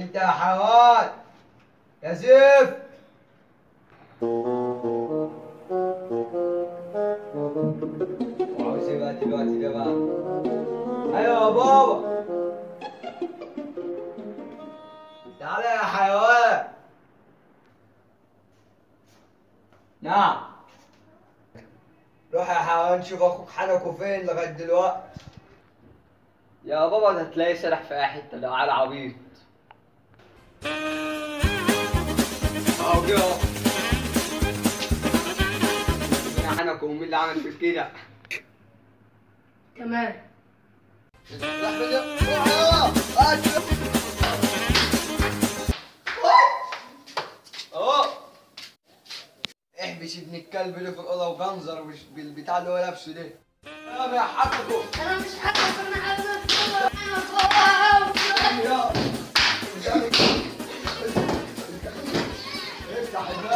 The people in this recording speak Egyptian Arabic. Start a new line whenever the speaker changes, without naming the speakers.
انت يا حيوان يا زفت وعاوز ايه بقى دلوقتي ده بقى ايوه يا بابا تعالى يا حيوان نعم روح يا حيوان شوف اخوك حنكوا فين لغايه دلوقتي
يا بابا ده هتلاقيه سرح في اي حته ده على عبيط
اهو جه اهو
يا حنكو مين اللي عمل فيك كده
تمام
راح بدأ روح يلا هات. اهو احبس ابن الكلب اللي في الاوضه وجنزر مش بالبتاع اللي هو لابسه ده يا حقكم
انا مش حاسس ان انا عايز
يا افتح الباب